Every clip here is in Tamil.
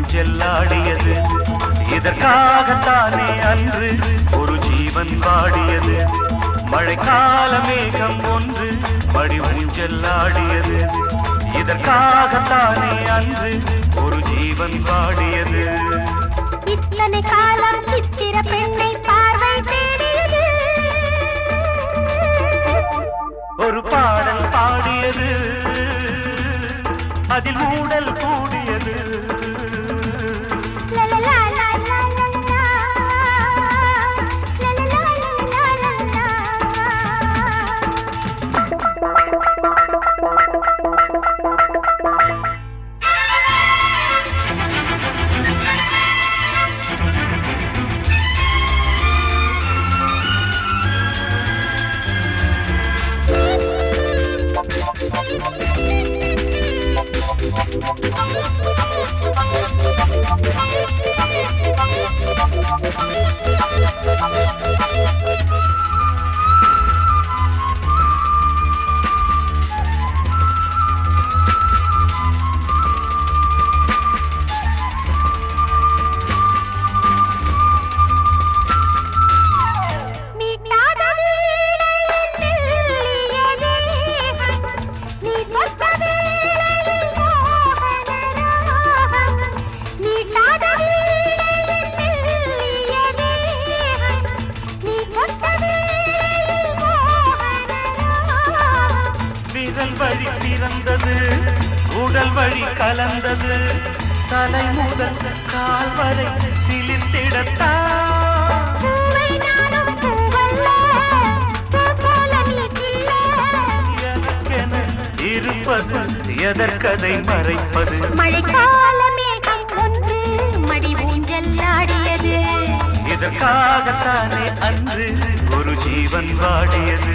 ஊஞ்செல்லாடியது இதற்காகத்தானே அன்று ஒரு ஜீவன் வாடியது மழைக்கால மேகம் ஒன்று மடி ஊஞ்செல்லாடியது இதற்காகத்தானே அன்று ஒரு ஜீவன் வாடியது இத்தனை காலம் சித்திர பெண்ணை பார்வை தேடியது ஒரு பாடல் பாடியது அதில் ஊடல் கூடியது லலலா, லலலா, லலலா. லலலா, லலலா, லலலா. மீட்டாத வீணையில் மெல்லியதே. நீ தொட்ட வேளையில் மோகன ராகம். மீட்டாத வீணையில் மெல்லியதே. நீ தொட்ட வேளையில் மோகன ராகம். விரல் வழி பிறந்தது உடல் வழி கலந்தது தலை முதல் கால் வரை சிலிர்த்திடத்தான் பூவை நானும் பூவல்ல, பூ போல நீ கில்ல. எனக்கென இருப்பது எதற்கதை மறைப்பது மழைக்கால மேகம் ஒன்று மடி ஊஞ்சல்லாடியது இதற்காகத்தானே அன்று ஒரு ஜீவன் வாடியது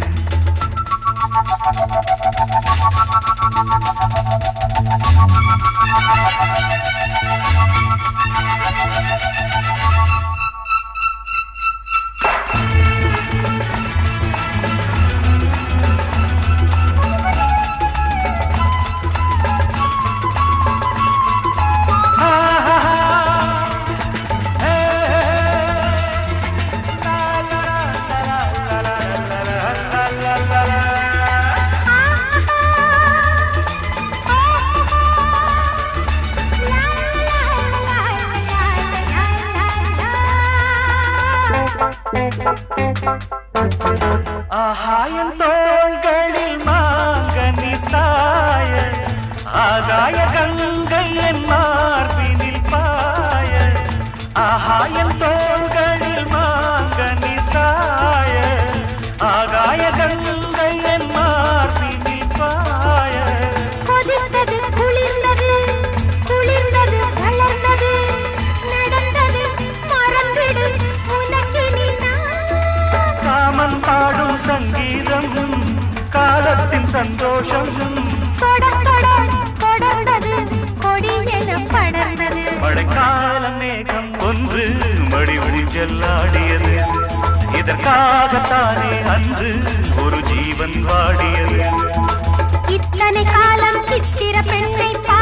ஆகாயம் தோள்களில் மாங்கனி சாய ஆகாய கங்கை என் மார்பினில் பாய ஆகாயம் தோள்களில் மாங்கனி சாய ஆகாய கங்கை என் மார்பினில் பாய கொதித்தது குளிர்ந்தது குளிர்ந்தது வளர்ந்தது நடந்தது மறந்திடு உனக்கினி நான் காமன் பாடும் சங்கீதம் காலத்தின் சந்தோஷம் தொட தொட தொடர்ந்தது கொடி என படர்ந்தது மழைக்கால மேகம் ஒன்று மடி ஊஞ்சல்லாடியது இதற்காகத்தானே அன்று ஒரு ஜீவன் வாடியது இத்தனை காலம் சித்திர பெண்ணை